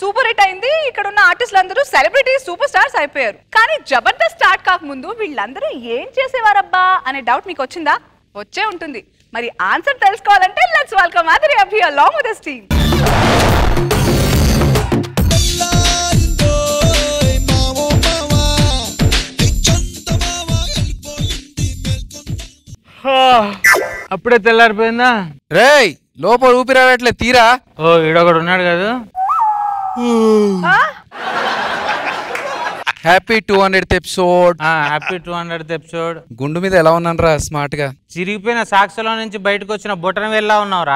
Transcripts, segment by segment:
Super hit అయింది ఇక్కడ ఉన్న ఆర్టిస్టులు అందరూ సెలబ్రిటీ సూపర్ స్టార్స్ అయిపోయారు కానీ జబర్దస్త్ స్టార్ట్ కాకముందు వీళ్ళందరూ ఏం చేసేవారబ్బా అనే డౌట్ మీకు వచ్చిందా వచ్చే ఉంటుంది మరి ఆన్సర్ తెలుసుకోవాలంటే let's welcome Madhuri Abhi along with team అప్పుడే తెల్లారిపోయిందా రేయ్ లోపల ఊపిరాడట్లే తీరా ఓ ఈడొకడు ఉన్నాడు కదా happy two hundred episode happy two hundred episode గుండు మీద ఎలా ఉన్నాను రా స్మార్ట్ గా చిరిగిపోయిన సాక్షిలో నుంచి బయటకు వచ్చిన బొటన వెళ్ళా ఉన్నావురా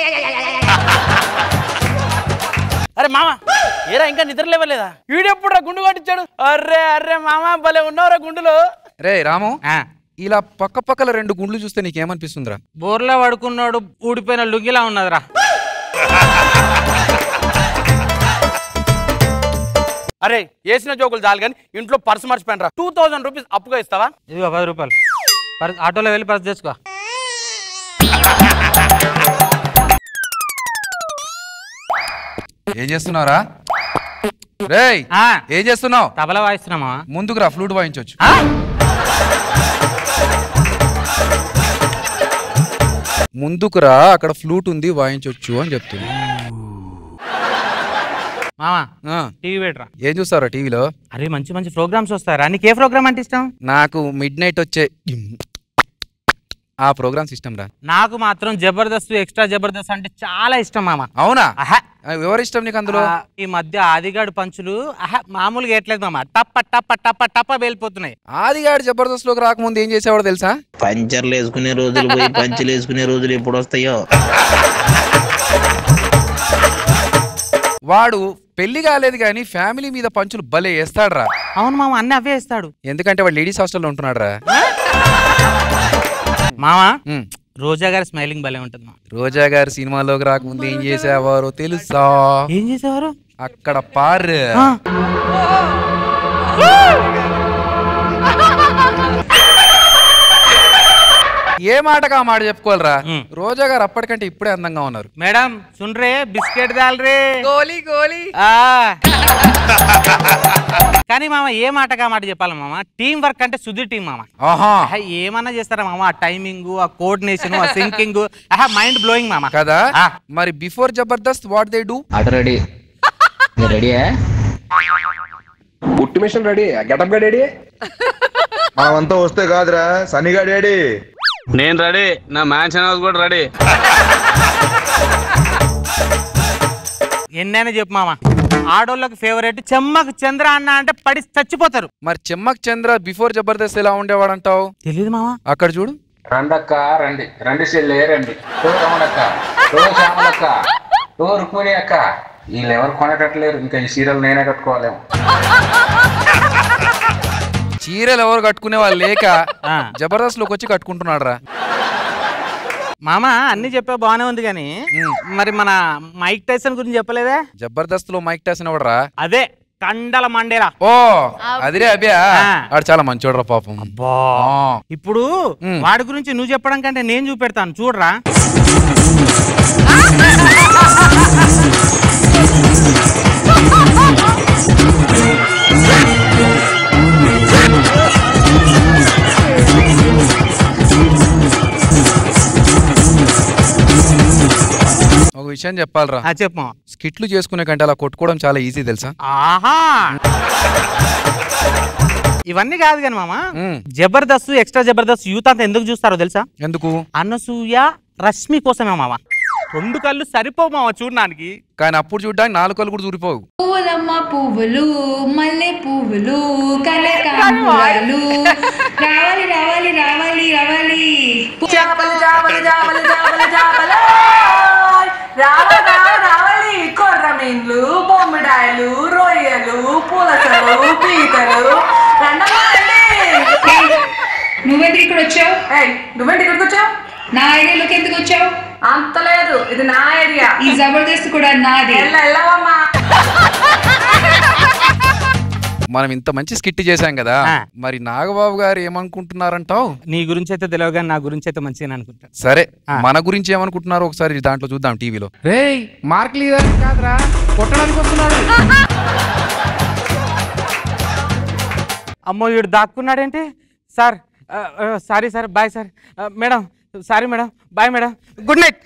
అరే మామ ఏరా ఇంకా నిద్ర లేవలేదా వీడెప్పుడు రా గుండు కొట్టించాడు అర్రే అర్రే మామ భలే ఉన్నావురా గుండులో రే రాము ఆ, ఇలా పక్క పక్కల రెండు గుండ్లు చూస్తే నీకేమనిపిస్తుందిరా బోర్లా పడుకున్నాడు ఊడిపోయిన లుంగిలా ఉన్నదిరా అరే వేసిన జోకులు చాలు కానీ ఇంట్లో పర్సు మర్చిపోయినరా టూ థౌసండ్ రూపీస్ అప్పుగా ఇస్తావా ఇదిగో పది రూపాయలు పర్స్ ఆటోలో వెళ్ళి పర్స్ తెచ్చుకో ఏం చేస్తున్నావురా రేయ్ ఆ, ఏం చేస్తున్నావు తబలా వాయిస్తున్నామా ముందుకు రా ఫ్లూట్ వాయించవచ్చు ఆ? ముందుకు రా అక్కడ ఫ్లూట్ ఉంది వాయించవచ్చు అని చెప్తుంది మామా ఆ, టీవీ పెట్టరా ఏం చూస్తారా టీవీలో అరే మంచి మంచి ప్రోగ్రామ్స్ వస్తారా నీకు ఏ ప్రోగ్రామ్ అంటే ఇష్టం నాకు మిడ్ నైట్ వచ్చే ఆ ప్రోగ్రామ్స్ ఇష్టం రా నాకు మాత్రం జబర్దస్త్ ఎక్స్ట్రా జబర్దస్త్ అంటే చాలా ఇష్టం మామ అవునా అహా ఆ, ఎవరు ఇష్టం నీకు అందులో ఆ, ఈ మధ్య ఆదిగాడు పంచులు అహా మామూలుగా ఎట్లేదు మామ టప్ప టప్ప టప్ప టప్ప వెళ్ళిపోతున్నాయి ఆదిగాడు జబర్దస్త్ లోకి రాకముందు ఏం చేసేవాడో తెలుసా పంచర్లు వేసుకునే రోజులు పోయి పంచులు వేసుకునే రోజులు ఎప్పుడు వస్తాయో వాడు పెళ్లి కాలేదు కానీ ఫ్యామిలీ మీద పంచులు భలే వేస్తాడురా అవును మామ అన్ని అవే ఇస్తాడు ఎందుకంటే వాడు లేడీస్ హాస్టల్లో ఉంటున్నాడు రా మామ రోజా గారి స్మైలింగ్ భలే ఉంటుంది మామ రోజా గారు సినిమాలోకి రాకముందు ఏం చేసేవారో తెలుసా ఏం చేసేవారు అక్కడ పార్ ఆ, ఏ మాటగా ఆ మాట చెప్పుకోవాలరా మ్. రోజా గారు అప్పటికంటే ఇప్పుడే అందంగా ఉన్నారు మేడం సున్రే బిస్కెట్ దాల్రే గోలీ గోలీ ఆ. కానీ మామ ఏ మాటగా మాట చెప్పాలి మామ టీం వర్క్ అంటే సుధీర్ టీం మామ ఆహా ఆహా, ఏమన్నా చేస్తారా మామ ఆ టైమింగ్ ఆ కోఆర్డినేషన్ ఆ సింకింగ్ ఆహా మైండ్ బ్లోయింగ్ మామ కదా ఆ. మరి before Jabardasth what they do అట రెడీ రెడీయా పుట్టి మిషన్ రెడీ గెటప్ గా రెడీ మనమంతా వస్తే కాదురా సన్నిగా రెడీ నేను రెడీ నా మ్యాన్షన్ హౌస్ కూడా రెడీ ఎన్నైనా చెప్పు మామ ఆడోళ్ళకి ఫేవరెట్ చెమ్మకు చంద్ర అన్న అంటే పడి చచ్చిపోతారు మరి చెమ్మక్ చంద్ర బిఫోర్ జబర్దస్త్ ఎలా ఉండేవాడంటావు తెలియదు మామ అక్కడ చూడు రండక్క రండి రండి చెల్లి రండి టూ రమణక్క టూ శ్యామలక్క టూ రుక్మిణి అక్క వీళ్ళు ఎవరు కొనేటట్లేరు ఇంకా ఈ సీరియల్ నేనే కట్టుకోవాలేమో చీరలు ఎవరు కట్టుకునే వాళ్ళు లేక ఆ. జబర్దస్త్ లోకి వచ్చి కట్టుకుంటున్నాడు రా మామ అన్ని చెప్పే బానే ఉంది కానీ మరి మన మైక్ టైసన్ గురించి చెప్పలేదే జబర్దస్త్ లో మైక్ టాసన్ ఎవడరా అదే కండల మండేలా ఓ అదిరే అభ్యా ఆ. ఆడు చాలా మంచోడ్రా పాపం ఆ. ఇప్పుడు మ్. వాడి గురించి నువ్వు చెప్పడం కంటే నేను చూపెడతాను చూడరా ఒక విషయం చెప్పాలరా ఆ, చెప్పు మామ. స్కిట్లు చేసుకునే కంటే అలా కొట్టుకోవడం చాలా ఈజీ తెలుసా ఆహా ఇవన్నీ కాదు కానీ మామ మ్. జబర్దస్త్ ఎక్స్ట్రా జబర్దస్త్ యూత్ అంతా ఎందుకు చూస్తారో తెలుసా ఎందుకు అనసూయ రష్మి కోసమే మామ రెండు కళ్ళు సరిపోవు మామ చూడడానికి కానీ అప్పుడు చూడడానికి నాలుగు కళ్ళు కూడా దూరిపోవు పూలమ్మ పువ్వులు మల్లె పువ్వులు కనకాంబరాలు రావాలి రావాలి రావాలి రావాలి చేపలు చేపలు చేపలు చేపలు చేపలు రావగా రావాలి కొర్రమీన్లు బొమ్మిడాయలు రొయ్యలు పులసలు పీతలు నువ్వెందుకు ఇక్కడ వచ్చావు నువ్వేంటి ఇక్కడికి వచ్చావు నా ఏరియాలోకి ఎందుకు వచ్చావు అంత లేదు ఇది నా ఏరియా ఈ జబర్దస్త్ కూడా నాది ఎల్ల ఎల్లవమ్మా మనం ఇంత మంచి స్కిట్ చేశాం కదా ఆ. మరి నాగబాబు గారు ఏమనుకుంటున్నారంటావు నీ గురించి అయితే తెలియదు కానీ నా గురించి అయితే మంచిగా అనుకుంటాను సరే ఆ. మన గురించి ఏమనుకుంటున్నారో ఒకసారి దాంట్లో చూద్దాం టీవీలో రేయ్ మార్కులు ఇవ్వడానికి కాదురా కొట్టడానికి వస్తున్నాడు అమ్మో వీడు దాక్కున్నాడేంటి sir sorry sir bye sir ఆ, madam sorry madam bye madam good night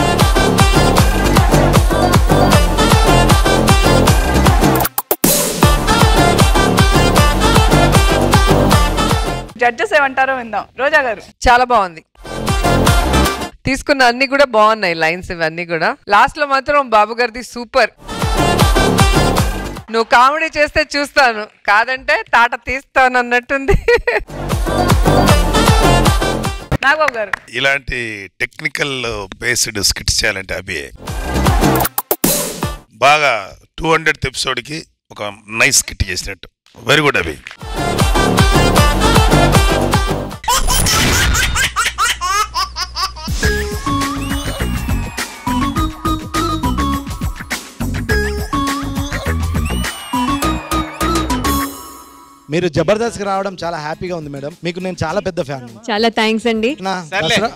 judges ఏమంటారో విందాం రోజా గారు చాలా బాగుంది తీసుకున్న అన్ని కూడా బాగున్నాయి లైన్స్ ఇవన్నీ కూడా లాస్ట్ లో మాత్రం బాబు గారిది సూపర్ నువ్వు కామెడీ చేస్తే చూస్తాను కాదంటే తాట తీస్తాను అన్నట్టుంది నాగబాబు గారు ఇలాంటి టెక్నికల్ బేస్డ్ స్కిట్స్ చేయాలంటే అభి బాగా టూ హండ్రెడ్ ఎపిసోడ్కి ఒక నైస్ స్కిట్ చేసినట్టు వెరీ గుడ్ అభి మీరు జబర్దస్త్ కి రావడం చాలా హ్యాపీగా ఉంది మేడం మీకు నేను చాలా పెద్ద ఫ్యాన్ చాలా థ్యాంక్స్ అండి నా దసరా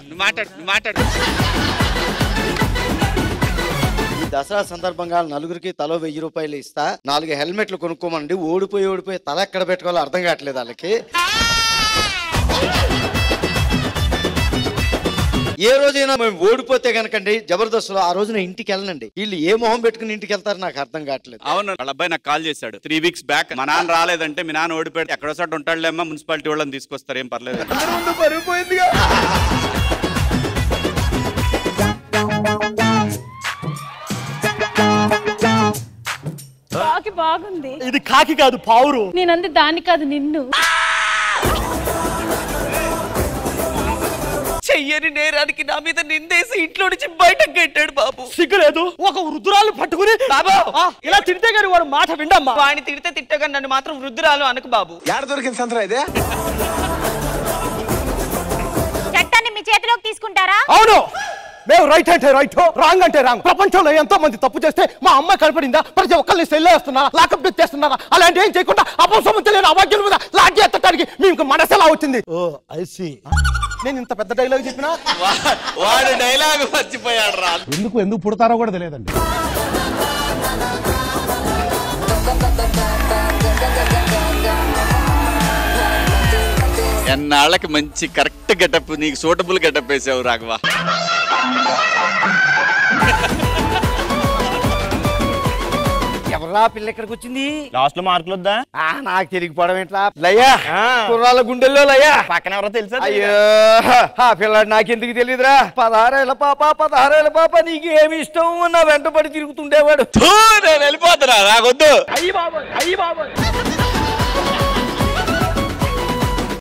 ఈ దసరా సందర్భంగా నలుగురికి తలో వెయ్యి రూపాయలు ఇస్తా నాలుగు హెల్మెట్లు కొనుక్కోమండి ఓడిపోయి ఓడిపోయి తల ఎక్కడ పెట్టుకోవాలో అర్థం కావట్లేదు వాళ్ళకి ఏ రోజైనా మేము ఓడిపోతే కనుకండి జబర్దస్త్లో ఆ రోజున ఇంటికి వెళ్ళనండి వీళ్ళు ఏ మొహం పెట్టుకుని ఇంటికి వెళ్తారు నాకు అర్థం కావట్లేదు అవును వాళ్ళ అబ్బాయి నాకు కాల్ చేశాడు త్రీ వీక్స్ బ్యాక్ మా నాన్న రాలేదంటే మీ నాన్న ఓడిపోయాడు ఎక్కడో చోట ఉంటాడులేమ్మా మున్సిపాలిటీ వాళ్ళని తీసుకొస్తారు ఏం పర్లేదు కాకి బాగుంది ఇది కాకి కాదు పావురు నేనంది దాన్ని కాదు నిన్ను చెయ్యని నేరానికి నా మీద నిందేసి ఇంట్లో నుంచి బయటకు గెట్టాడు బాబు సిగ్గులేదు ఒక వృద్ధురాలు పట్టుకుని బాబా ఇలా తిడితే గాని వాడు మాట విండమ్మా వాడిని తిడితే తిట్టగా నన్ను మాత్రం వృద్ధురాలు అనకు బాబు యాడ దొరికింది సంతరా ఇదే చట్టాన్ని మీ చేతిలోకి తీసుకుంటారా అవును మేము రైట్ అంటే రైట్ రాంగ్ అంటే రాంగ్ ప్రపంచంలో ఎంతో మంది తప్పు చేస్తే మా అమ్మ కనపడిందా ప్రతి ఒక్కరిని సెల్లేస్తున్నారా లాకప్ చేస్తున్నారా అలాంటి ఏం చేయకుండా అపసమం తెలియని అవాక్యం మీద లాడ్జి ఎత్తడానికి మీకు మనసు ఎలా వచ్చింది ఓ ఐసి నేను ఇంత పెద్ద డైలాగ్ చెప్పినా వాడు డైలాగ్ మర్చిపోయాడు రా ఎందుకు ఎందుకు పుడతారో కూడా తెలియదండి ఎన్నాళ్ళకి మంచి కరెక్ట్ గెటప్ నీకు సూటబుల్ గెటప్ వేసావు రాఘవా ఎవరా పిల్ల ఇక్కడికి వచ్చింది లాస్ట్ లో మార్కులు వద్దా ఆ, నాకు తిరిగిపోవడం ఏంట్రా లయ్యా కుర్రాళ్ళ గుండెల్లో లయ్యా పక్కన ఎవరో తెలుసా అయ్యో ఆ పిల్లాడు నాకెందుకు తెలియదురా పదహారేళ్ళ పాప పదహారేళ్ళ పాప నీకు ఏమి ఇష్టం నా వెంట పడి తిరుగుతుండేవాడు నేను వెళ్ళిపోతున్నా నాకొద్దు అయ్యి బాబోయ్ అయ్యి బాబోయ్